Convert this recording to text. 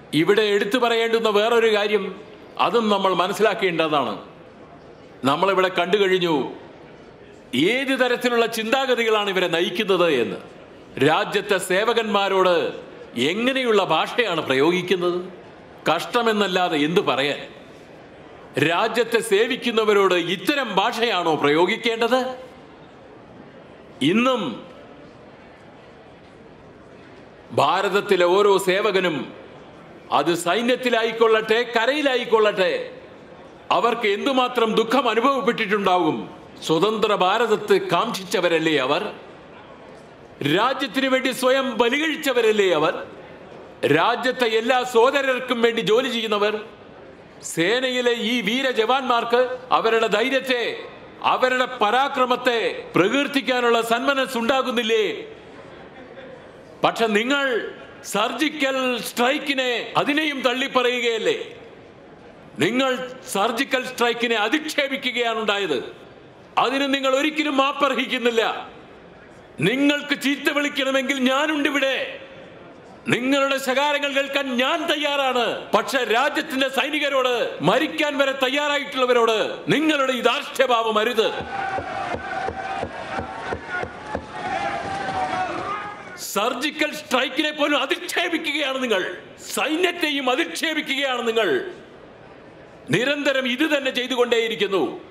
ഇവിടെ എടുത്തു പറയേണ്ടുന്ന വേറൊരു കാര്യം അതും നമ്മൾ മനസ്സിലാക്കേണ്ടതാണ് നമ്മളിവിടെ കണ്ടു കഴിഞ്ഞു ഏത് തരത്തിലുള്ള ചിന്താഗതികളാണ് ഇവരെ നയിക്കുന്നത് എന്ന് രാജ്യത്തെ സേവകന്മാരോട് എങ്ങനെയുള്ള ഭാഷയാണ് പ്രയോഗിക്കുന്നത് കഷ്ടമെന്നല്ലാതെ എന്തു പറയാൻ രാജ്യത്തെ സേവിക്കുന്നവരോട് ഇത്തരം ഭാഷയാണോ പ്രയോഗിക്കേണ്ടത് ഇന്നും ഭാരതത്തിലെ ഓരോ സേവകനും അത് സൈന്യത്തിലായിക്കൊള്ളട്ടെ കരയിലായിക്കൊള്ളട്ടെ അവർക്ക് എന്തുമാത്രം ദുഃഖം അനുഭവപ്പെട്ടിട്ടുണ്ടാകും സ്വതന്ത്ര ഭാരതത്തെ കാക്ഷിച്ചവരല്ലേ അവർ രാജ്യത്തിനു വേണ്ടി സ്വയം ബലികഴിച്ചവരല്ലേ അവർ രാജ്യത്തെ എല്ലാ സോദരർക്കും വേണ്ടി ജോലി ചെയ്യുന്നവർ സേനയിലെ ഈ വീര ജവാന്മാർക്ക് അവരുടെ ധൈര്യത്തെ അവരുടെ പരാക്രമത്തെ പ്രകീർത്തിക്കാനുള്ള സന്മനസ് ഉണ്ടാകുന്നില്ലേ പക്ഷെ നിങ്ങൾ സർജിക്കൽ സ്ട്രൈക്കിനെ അതിനെയും തള്ളിപ്പറയുകയല്ലേ നിങ്ങൾ സർജിക്കൽ സ്ട്രൈക്കിനെ അധിക്ഷേപിക്കുകയാണ് ഉണ്ടായത് അതിന് നിങ്ങൾ ഒരിക്കലും മാപ്പർഹിക്കുന്നില്ല നിങ്ങൾക്ക് ചീത്ത വിളിക്കണമെങ്കിൽ ഞാനുണ്ട് ഇവിടെ നിങ്ങളുടെ ശകാരങ്ങൾ കേൾക്കാൻ ഞാൻ തയ്യാറാണ് പക്ഷെ രാജ്യത്തിന്റെ സൈനികരോട് മരിക്കാൻ വരെ തയ്യാറായിട്ടുള്ളവരോട് നിങ്ങളുടെ ഈ ധാർഷ്ട്യഭാവം അരുത് സർജിക്കൽ സ്ട്രൈക്കിനെ പോലും അധിക്ഷേപിക്കുകയാണ് നിങ്ങൾ സൈന്യത്തെയും അധിക്ഷേപിക്കുകയാണ് നിങ്ങൾ നിരന്തരം ഇത് തന്നെ ചെയ്തുകൊണ്ടേയിരിക്കുന്നു